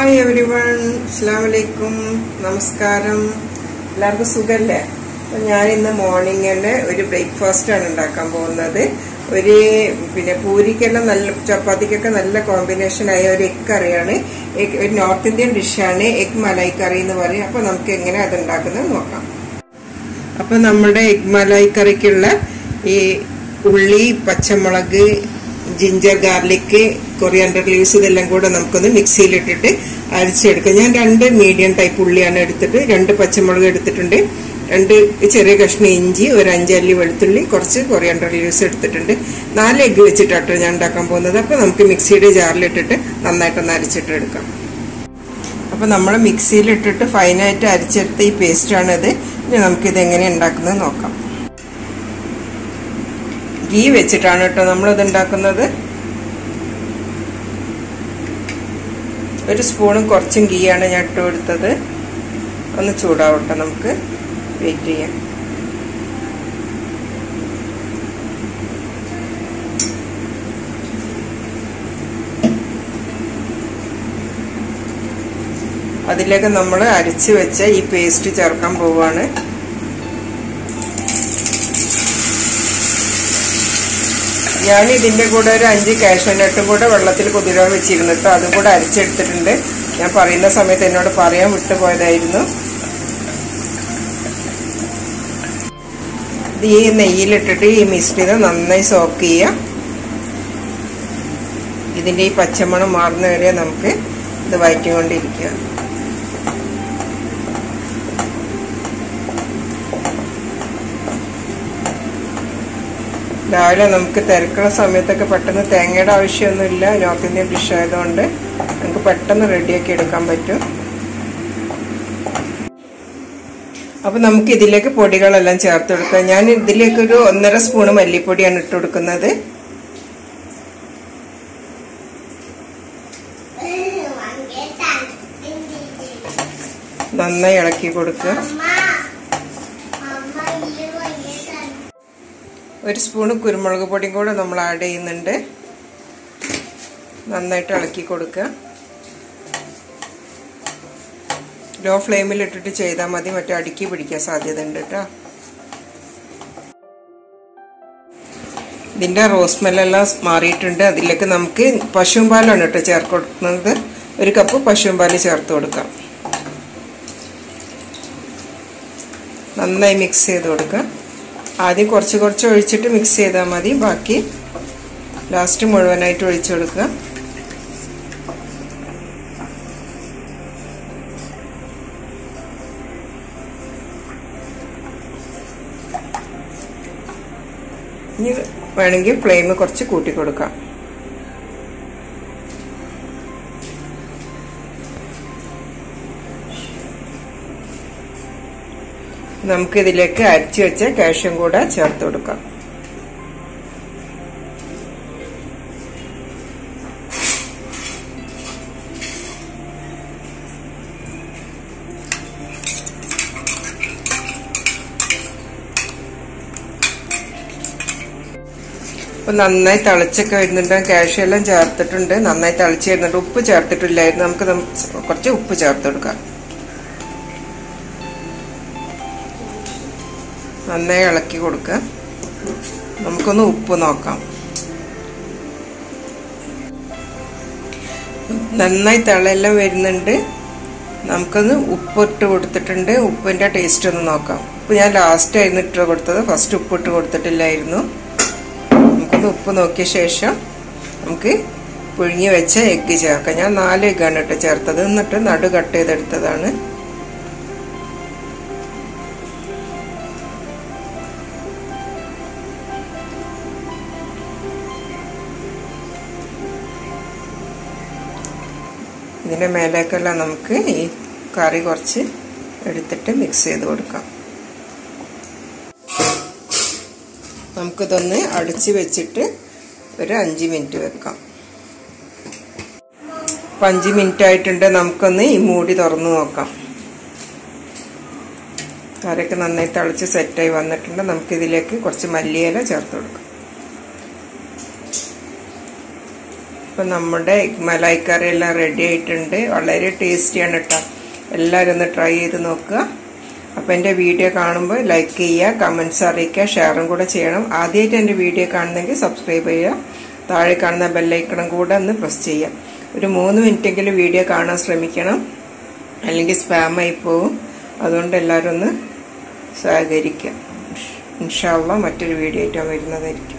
hi every one അസ്സാം വലൈക്കും നമസ്കാരം എല്ലാവർക്കും സുഖല്ലേ അപ്പൊ ഞാൻ ഇന്ന് മോർണിംഗില് ഒരു ബ്രേക്ക്ഫാസ്റ്റ് ആണ് ഉണ്ടാക്കാൻ പോകുന്നത് ഒരു പിന്നെ പൂരിക്കെല്ലാം നല്ല ചപ്പാത്തിക്കൊക്കെ നല്ല കോമ്പിനേഷൻ ആയ ഒരു എഗ് കറിയാണ് എഗ് ഒരു നോർത്ത് ഇന്ത്യൻ ഡിഷാണ് എഗ് മലായി കറി എന്ന് പറയും അപ്പൊ നമുക്ക് എങ്ങനെ അത് ഉണ്ടാക്കുന്നത് നോക്കാം അപ്പൊ നമ്മുടെ എഗ് മലായി കറിക്കുള്ള ഈ ഉള്ളി പച്ചമുളക് ജിഞ്ചർ ഗാർലിക് കൊറിയാണ്ടർ ലീവ്സ് ഇതെല്ലാം കൂടെ നമുക്കൊന്ന് മിക്സിയിലിട്ടിട്ട് അരച്ചെടുക്കാം ഞാൻ രണ്ട് മീഡിയം ടൈപ്പ് ഉള്ളിയാണ് എടുത്തിട്ട് രണ്ട് പച്ചമുളക് എടുത്തിട്ടുണ്ട് രണ്ട് ചെറിയ കഷ്ണം ഇഞ്ചി ഒരു അഞ്ചല്ലി വെളുത്തുള്ളി കുറച്ച് കൊറിയാണ്ടർ ലീവ്സ് എടുത്തിട്ടുണ്ട് നാല് എഗ്ഗ് വെച്ചിട്ടാട്ടോ ഞാൻ ഉണ്ടാക്കാൻ പോകുന്നത് അപ്പോൾ നമുക്ക് മിക്സിയുടെ ജാറിലിട്ടിട്ട് നന്നായിട്ടൊന്ന് അരച്ചിട്ടെടുക്കാം അപ്പോൾ നമ്മൾ മിക്സിയിലിട്ടിട്ട് ഫൈനായിട്ട് അരച്ചെടുത്ത ഈ പേസ്റ്റാണിത് ഇനി നമുക്കിത് എങ്ങനെ ഉണ്ടാക്കുന്നത് നോക്കാം ഗീ വെച്ചിട്ടാണ് കേട്ടോ നമ്മളിത് ഉണ്ടാക്കുന്നത് ഒരു സ്പൂണും കുറച്ചും ഗീയാണ് ഞാൻ ഇട്ട് കൊടുത്തത് ഒന്ന് ചൂടാവട്ടെ നമുക്ക് വെയിറ്റ് ചെയ്യാം അതിലേക്ക് നമ്മൾ അരച്ച് വെച്ച ഈ പേസ്റ്റ് ചേർക്കാൻ പോവുകയാണ് ഞാൻ ഇതിന്റെ കൂടെ ഒരു അഞ്ച് കാഷ്യൂനട്ടും കൂടെ വെള്ളത്തിൽ കുതിരാൻ വെച്ചിരുന്നിട്ട് അതും കൂടെ അരച്ചെടുത്തിട്ടുണ്ട് ഞാൻ പറയുന്ന സമയത്ത് എന്നോട് പറയാൻ വിട്ടുപോയതായിരുന്നു ഇത് ഈ നെയ്യിലിട്ടിട്ട് ഈ മിശ്രിതം നന്നായി സോക്ക് ചെയ്യുക ഇതിന്റെ ഈ പച്ചമണം മാറുന്ന വരെ നമുക്ക് ഇത് വയറ്റിക്കൊണ്ടിരിക്കുക രാവിലെ നമുക്ക് തിരക്കുള്ള സമയത്തൊക്കെ പെട്ടെന്ന് തേങ്ങയുടെ ആവശ്യമൊന്നുമില്ല നോർത്ത് ഇന്ത്യൻ ഡിഷ് ആയതുകൊണ്ട് നമുക്ക് പെട്ടെന്ന് റെഡിയാക്കി എടുക്കാൻ പറ്റും അപ്പൊ നമുക്ക് ഇതിലേക്ക് പൊടികളെല്ലാം ചേർത്ത് കൊടുക്കാം ഞാൻ ഇതിലേക്ക് ഒരു ഒന്നര സ്പൂണ് മല്ലിപ്പൊടിയാണ് ഇട്ട് കൊടുക്കുന്നത് നന്നായി ഇളക്കി കൊടുക്കുക ഒരു സ്പൂണ് കുരുമുളക് പൊടിയും കൂടെ നമ്മൾ ആഡ് ചെയ്യുന്നുണ്ട് നന്നായിട്ട് ഇളക്കി കൊടുക്കുക ലോ ഫ്ലെയിമിൽ ഇട്ടിട്ട് ചെയ്താൽ മതി മറ്റേ അടുക്കി പിടിക്കാൻ സാധ്യത ഉണ്ട് കേട്ടോ ഇതിൻ്റെ റോസ്മെല്ലാം മാറിയിട്ടുണ്ട് അതിലേക്ക് നമുക്ക് പശുവും പാലാണ് കേട്ടോ ചേർത്ത് കൊടുക്കുന്നത് ഒരു കപ്പ് പശുവും പാല് ചേർത്ത് കൊടുക്കാം നന്നായി മിക്സ് ചെയ്ത് കൊടുക്കുക ആദ്യം കുറച്ച് കുറച്ച് ഒഴിച്ചിട്ട് മിക്സ് ചെയ്താൽ മതി ബാക്കി ലാസ്റ്റ് മുഴുവനായിട്ട് ഒഴിച്ചു കൊടുക്കുക ഇനി വേണമെങ്കിൽ ഫ്ലെയിം കുറച്ച് കൂട്ടി കൊടുക്കാം നമുക്കിതിലേക്ക് അരച്ചു വെച്ച കാഷ്യം കൂടെ ചേർത്ത് കൊടുക്കാം ഇപ്പൊ നന്നായി തിളച്ചൊക്കെ വരുന്നുണ്ട് കാഷ്യം എല്ലാം ചേർത്തിട്ടുണ്ട് നന്നായി തിളച്ച് വരുന്നുണ്ട് ഉപ്പ് ചേർത്തിട്ടില്ലായിരുന്നു നമുക്ക് കുറച്ച് ഉപ്പ് ചേർത്ത് കൊടുക്കാം നന്നായി ഇളക്കി കൊടുക്കുക നമുക്കൊന്ന് ഉപ്പ് നോക്കാം നന്നായി തിളയെല്ലാം വരുന്നുണ്ട് നമുക്കൊന്ന് ഉപ്പിട്ട് കൊടുത്തിട്ടുണ്ട് ഉപ്പിൻ്റെ ടേസ്റ്റ് ഒന്ന് നോക്കാം ഉപ്പ് ഞാൻ ലാസ്റ്റ് ആയിരുന്നു ഇട്ട് കൊടുത്തത് ഫസ്റ്റ് ഉപ്പ് ഇട്ട് കൊടുത്തിട്ടില്ലായിരുന്നു നമുക്കൊന്ന് ഉപ്പ് നോക്കിയ ശേഷം നമുക്ക് പുഴുങ്ങി വെച്ച എഗ്ഗ് ചേർക്കാം ഞാൻ നാല് എഗ്ഗാണ് ഇട്ട് ചേർത്തത് എന്നിട്ട് നടു കട്ട് ചെയ്തെടുത്തതാണ് ഇതിൻ്റെ മേലേക്കെല്ലാം നമുക്ക് ഈ കറി കുറച്ച് എടുത്തിട്ട് മിക്സ് ചെയ്ത് കൊടുക്കാം നമുക്കിതൊന്ന് അടിച്ച് വെച്ചിട്ട് ഒരു അഞ്ച് മിനിറ്റ് വെക്കാം അപ്പം അഞ്ച് മിനിറ്റ് ആയിട്ടുണ്ട് നമുക്കൊന്ന് ഈ മൂടി തുറന്ന് നോക്കാം കറിയൊക്കെ നന്നായി തിളച്ച് സെറ്റായി വന്നിട്ടുണ്ട് നമുക്കിതിലേക്ക് കുറച്ച് മല്ലിയില ചേർത്ത് കൊടുക്കാം അപ്പം നമ്മുടെ മലായിക്കറി എല്ലാം റെഡി ആയിട്ടുണ്ട് വളരെ ടേസ്റ്റിയാണ് കേട്ടോ എല്ലാവരും ഒന്ന് ട്രൈ ചെയ്ത് നോക്കുക അപ്പം എൻ്റെ വീഡിയോ കാണുമ്പോൾ ലൈക്ക് ചെയ്യുക കമൻസ് അറിയിക്കുക ഷെയറും കൂടെ ചെയ്യണം ആദ്യമായിട്ട് എൻ്റെ വീഡിയോ കാണുന്നെങ്കിൽ സബ്സ്ക്രൈബ് ചെയ്യുക താഴെ കാണുന്ന ബെല്ലൈക്കണം കൂടെ ഒന്ന് പ്രസ് ചെയ്യാം ഒരു മൂന്ന് മിനിറ്റെങ്കിലും വീഡിയോ കാണാൻ ശ്രമിക്കണം അല്ലെങ്കിൽ സ്പാമായി പോവും അതുകൊണ്ട് എല്ലാവരും ഒന്ന് സഹകരിക്കുക ഇൻഷാല്ല മറ്റൊരു വീഡിയോ ആയിട്ട് വരുന്നതായിരിക്കും